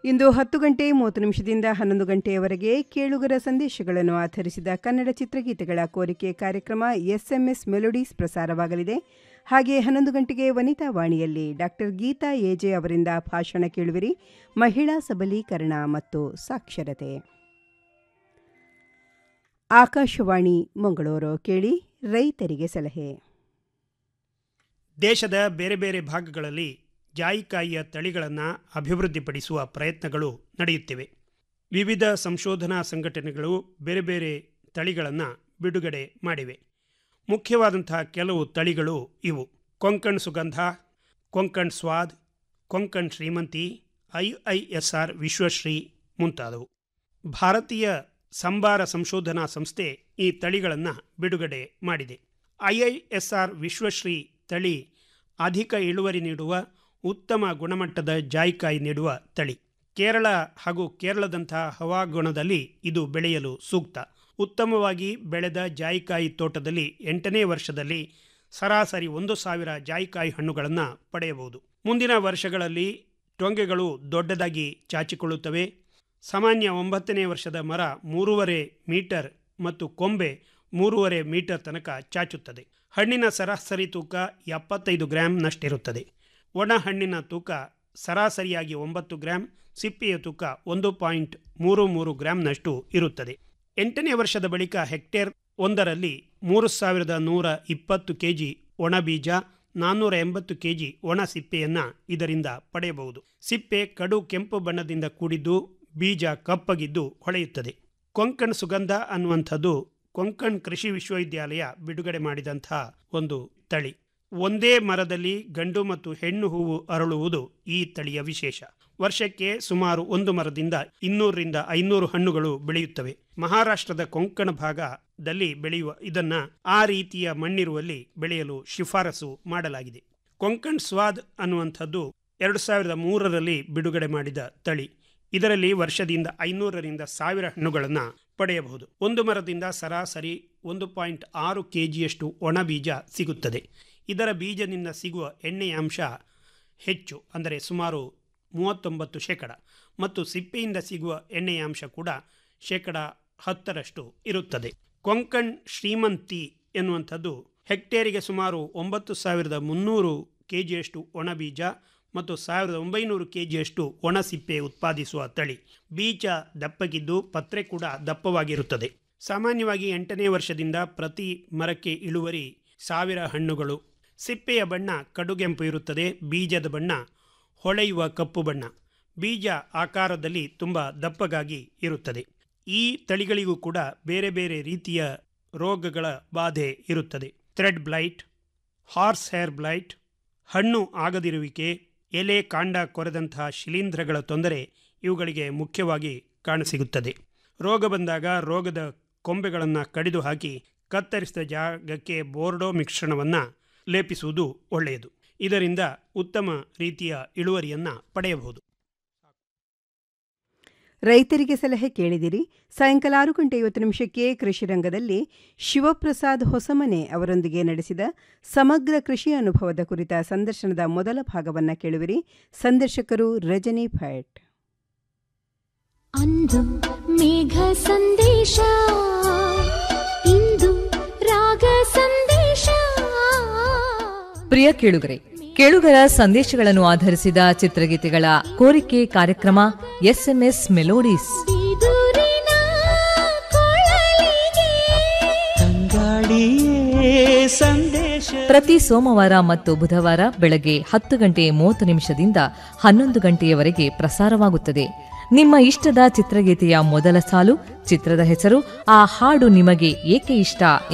ಇಂದು ಹತ್ತು ಗಂಟೆ ಮೂವತ್ತು ನಿಮಿಷದಿಂದ ಹನ್ನೊಂದು ಗಂಟೆಯವರೆಗೆ ಕೇಳುಗರ ಸಂದೇಶಗಳನ್ನು ಆಧರಿಸಿದ ಕನ್ನಡ ಚಿತ್ರಗೀತೆಗಳ ಕೋರಿಕೆ ಕಾರ್ಯಕ್ರಮ ಎಸ್ಎಂಎಸ್ ಮೆಲೋಡೀಸ್ ಪ್ರಸಾರವಾಗಲಿದೆ ಹಾಗೆ ಹನ್ನೊಂದು ಗಂಟೆಗೆ ವನಿತಾ ವಾಣಿಯಲ್ಲಿ ಡಾಕ್ಟರ್ ಗೀತಾ ಎಜೆ ಅವರಿಂದ ಭಾಷಣ ಕೇಳುವಿರಿ ಮಹಿಳಾ ಸಬಲೀಕರಣ ಮತ್ತು ಸಾಕ್ಷರತೆ ಆಕಾಶವಾಣಿ ಮಂಗಳೂರು ಕೇಳಿ ರೈತರಿಗೆ ಸಲಹೆ ದೇಶದ ಬೇರೆ ಬೇರೆ ಭಾಗಗಳಲ್ಲಿ ಜಾಯಿಕಾಯಿಯ ತಳಿಗಳನ್ನು ಅಭಿವೃದ್ಧಿಪಡಿಸುವ ಪ್ರಯತ್ನಗಳು ನಡೆಯುತ್ತಿವೆ ವಿವಿಧ ಸಂಶೋಧನಾ ಸಂಘಟನೆಗಳು ಬೇರೆ ಬೇರೆ ತಳಿಗಳನ್ನು ಬಿಡುಗಡೆ ಮಾಡಿವೆ ಮುಖ್ಯವಾದಂತಹ ಕೆಲವು ತಳಿಗಳು ಇವು Konkan Sugandha Konkan Swad Konkan Shrimanti I I S R Vishwashree ಮುಂತಾದವು ಭಾರತೀಯ ಸಂಬಾರ ಸಂಶೋಧನಾ ಸಂಸ್ಥೆ ಈ ತಳಿಗಳನ್ನು ಬಿಡುಗಡೆ ಮಾಡಿದೆ I I S R Vishwashree ತಳಿ ಅಧಿಕ ಇಳುವರಿ ನೀಡುವ ಉತ್ತಮ ಗುಣಮಟ್ಟದ ಜಾಯಿಕಾಯಿ ನೀಡುವ ತಳಿ ಕೇರಳ ಹಾಗೂ ಕೇರಳದಂತಹ ಹವಾಗುಣದಲ್ಲಿ ಇದು ಬೆಳೆಯಲು ಸೂಕ್ತ ಉತ್ತಮವಾಗಿ ಬೆಳೆದ ಜಾಯಿಕಾಯಿ ತೋಟದಲ್ಲಿ ಎಂಟನೇ ವರ್ಷದಲ್ಲಿ ಸರಾಸರಿ ಒಂದು ಸಾವಿರ ಜಾಯಿಕಾಯಿ ಹಣ್ಣುಗಳನ್ನು ಪಡೆಯಬಹುದು ಮುಂದಿನ ವರ್ಷಗಳಲ್ಲಿ ಟೊಂಗೆಗಳು ದೊಡ್ಡದಾಗಿ ಚಾಚಿಕೊಳ್ಳುತ್ತವೆ ಸಾಮಾನ್ಯ ಒಂಬತ್ತನೇ ವರ್ಷದ ಮರ ಮೂರುವರೆ ಮೀಟರ್ ಮತ್ತು ಕೊಂಬೆ ಮೂರುವರೆ ಮೀಟರ್ ತನಕ ಚಾಚುತ್ತದೆ ಹಣ್ಣಿನ ಸರಾಸರಿ ತೂಕ ಎಪ್ಪತ್ತೈದು ಗ್ರಾಂನಷ್ಟಿರುತ್ತದೆ ಒಣ ಹಣ್ಣಿನ ತೂಕ ಸರಾಸರಿಯಾಗಿ ಒಂಬತ್ತು ಗ್ರಾಂ ಸಿಪ್ಪೆಯ ತೂಕ ಒಂದು ಪಾಯಿಂಟ್ ಮೂರು ಮೂರು ಗ್ರಾಂನಷ್ಟು ಇರುತ್ತದೆ ಎಂಟನೇ ವರ್ಷದ ಬಳಿಕ ಹೆಕ್ಟೇರ್ ಒಂದರಲ್ಲಿ ಮೂರು ಸಾವಿರದ ನೂರ ಇಪ್ಪತ್ತು ಕೆಜಿ ಒಣ ಬೀಜ ನಾನ್ನೂರ ಎಂಬತ್ತು ಕೆಜಿ ಒಣ ಸಿಪ್ಪೆಯನ್ನು ಇದರಿಂದ ಪಡೆಯಬಹುದು ಸಿಪ್ಪೆ ಕಡು ಕೆಂಪು ಬಣ್ಣದಿಂದ ಕೂಡಿದ್ದು ಬೀಜ ಕಪ್ಪಗಿದ್ದು ಹೊಳೆಯುತ್ತದೆ ಕೊಂಕಣ್ ಸುಗಂಧ ಅನ್ನುವಂಥದ್ದು ಕೊಂಕಣ್ ಕೃಷಿ ವಿಶ್ವವಿದ್ಯಾಲಯ ಬಿಡುಗಡೆ ಮಾಡಿದಂತಹ ಒಂದು ತಳಿ ಒಂದೇ ಮರದಲ್ಲಿ ಗಂಡು ಮತ್ತು ಹೆಣ್ಣು ಹೂವು ಅರಳುವುದು ಈ ತಳಿಯ ವಿಶೇಷ ವರ್ಷಕ್ಕೆ ಸುಮಾರು ಒಂದು ಮರದಿಂದ ಇನ್ನೂರರಿಂದ ಐನೂರು ಹಣ್ಣುಗಳು ಬೆಳೆಯುತ್ತವೆ ಮಹಾರಾಷ್ಟ್ರದ ಕೊಂಕಣ ಭಾಗದಲ್ಲಿ ಬೆಳೆಯುವ ಇದನ್ನ ಆ ರೀತಿಯ ಮಣ್ಣಿರುವಲ್ಲಿ ಬೆಳೆಯಲು ಶಿಫಾರಸು ಮಾಡಲಾಗಿದೆ ಕೊಂಕಣ್ ಸ್ವಾದ್ ಅನ್ನುವಂಥದ್ದು ಎರಡು ಸಾವಿರದ ಮೂರರಲ್ಲಿ ಬಿಡುಗಡೆ ಮಾಡಿದ ತಳಿ ಇದರಲ್ಲಿ ವರ್ಷದಿಂದ ಐನೂರರಿಂದ ಸಾವಿರ ಹಣ್ಣುಗಳನ್ನು ಪಡೆಯಬಹುದು ಒಂದು ಮರದಿಂದ ಸರಾಸರಿ ಒಂದು ಪಾಯಿಂಟ್ ಆರು ಕೆ ಜಿಯಷ್ಟು ಒಣ ಬೀಜ ಸಿಗುತ್ತದೆ ಇದರ ಬೀಜದಿಂದ ಸಿಗುವ ಎಣ್ಣೆಯ ಅಂಶ ಹೆಚ್ಚು ಅಂದರೆ ಸುಮಾರು ಮೂವತ್ತೊಂಬತ್ತು ಶೇಕಡ ಮತ್ತು ಸಿಪ್ಪೆಯಿಂದ ಸಿಗುವ ಎಣ್ಣೆಯ ಅಂಶ ಕೂಡ ಶೇಕಡ ಹತ್ತರಷ್ಟು ಇರುತ್ತದೆ ಕೊಂಕಣ್ ಶ್ರೀಮಂತಿ ಎನ್ನುವಂಥದ್ದು ಹೆಕ್ಟೇರಿಗೆ ಸುಮಾರು ಒಂಬತ್ತು ಸಾವಿರದ ಮುನ್ನೂರು ಕೆ ಜಿಯಷ್ಟು ಒಣ ಬೀಜ ಮತ್ತು ಸಾವಿರದ ಒಂಬೈನೂರು ಕೆ ಜಿಯಷ್ಟು ಒಣ ಸಿಪ್ಪೆ ಉತ್ಪಾದಿಸುವ ತಳಿ ಬೀಜ ದಪ್ಪಗಿದ್ದು ಪತ್ರೆ ಕೂಡ ದಪ್ಪವಾಗಿರುತ್ತದೆ ಸಾಮಾನ್ಯವಾಗಿ ಎಂಟನೇ ವರ್ಷದಿಂದ ಪ್ರತಿ ಮರಕ್ಕೆ ಇಳುವರಿ ಸಾವಿರ ಹಣ್ಣುಗಳು ಸಿಪ್ಪೆಯ ಬಣ್ಣ ಕಡುಗೆಂಪು ಇರುತ್ತದೆ ಬೀಜದ ಬಣ್ಣ ಹೊಳೆಯುವ ಕಪ್ಪು ಬಣ್ಣ ಬೀಜ ಆಕಾರದಲ್ಲಿ ತುಂಬ ದಪ್ಪಗಾಗಿ ಇರುತ್ತದೆ ಈ ತಳಿಗಳಿಗೂ ಕೂಡ ಬೇರೆ ಬೇರೆ ರೀತಿಯ ರೋಗಗಳ ಬಾಧೆ ಇರುತ್ತದೆ thread blight horse hair blight ಹಣ್ಣು ಆಗದಿರುವಿಕೆ ಎಲೆ ಕಾಂಡ ಕೊರೆದಂತಹ ಶಿಲೀಂಧ್ರಗಳ ತೊಂದರೆ ಇವುಗಳಿಗೆ ಮುಖ್ಯವಾಗಿ ಕಾಣಸಿಗುತ್ತದೆ ರೋಗ ಬಂದಾಗ ರೋಗದ ಕೊಂಬೆಗಳನ್ನು ಕಡಿದು ಹಾಕಿ ಕತ್ತರಿಸಿದ ಜಾಗಕ್ಕೆ ಬೋರ್ಡೋ ಮಿಶ್ರಣವನ್ನು ಲೇಪಿಸುವುದು ಒಳ್ಳೆಯದು ಇದರಿಂದ ಉತ್ತಮ ರೀತಿಯ ಇಳುವರಿಯನ್ನು ಪಡೆಯಬಹುದು ರೈತರಿಗೆ ಸಲಹೆ ಕೇಳಿದಿರಿ ಸಾಯಂಕಾಲ ಆರು ಗಂಟೆ ಐವತ್ತು ನಿಮಿಷಕ್ಕೆ ಕೃಷಿ ರಂಗದಲ್ಲಿ ಶಿವಪ್ರಸಾದ್ ಹೊಸಮನೆ ಅವರೊಂದಿಗೆ ನಡೆಸಿದ ಸಮಗ್ರ ಕೃಷಿ ಅನುಭವದ ಕುರಿತ ಸಂದರ್ಶನದ ಮೊದಲ ಭಾಗವನ್ನು ಕೇಳುವಿರಿ ಸಂದರ್ಶಕರು ರಜನಿ ಭಟ್ ಅಂದು ಮೇಘ ಸಂದೇಶ ಇಂದು ರಾಗ ಸಂದೇಶ ಪ್ರಿಯ ಕೇಳುಗರೆ ಕೇಳುಗರ ಸಂದೇಶಗಳನ್ನು ಆಧರಿಸಿದ ಚಿತ್ರಗೀತೆಗಳ ಕೋರಿಕೆ ಕಾರ್ಯಕ್ರಮ ಎಸ್ಎಂಎಸ್ ಮೆಲೋಡೀಸ್ ಬಿದುರಿನ ಕೊಳಲಿಗೆ ತಂಗಾಳಿಯೇ ಸಂದೇಶ ಪ್ರತಿ ಸೋಮವಾರ ಮತ್ತು ಬುಧವಾರ ಬೆಳಗ್ಗೆ ಹತ್ತು ಗಂಟೆ ಮೂವತ್ತು ನಿಮಿಷದಿಂದ ಹನ್ನೊಂದು ಗಂಟೆಯವರೆಗೆ ಪ್ರಸಾರವಾಗುತ್ತದೆ ನಿಮ್ಮ ಇಷ್ಟದ ಚಿತ್ರಗೀತೆಯ ಮೊದಲ ಸಾಲು ಚಿತ್ರದ ಹೆಸರು ಆ ಹಾಡು ನಿಮಗೆ ಏಕೆ ಇಷ್ಟ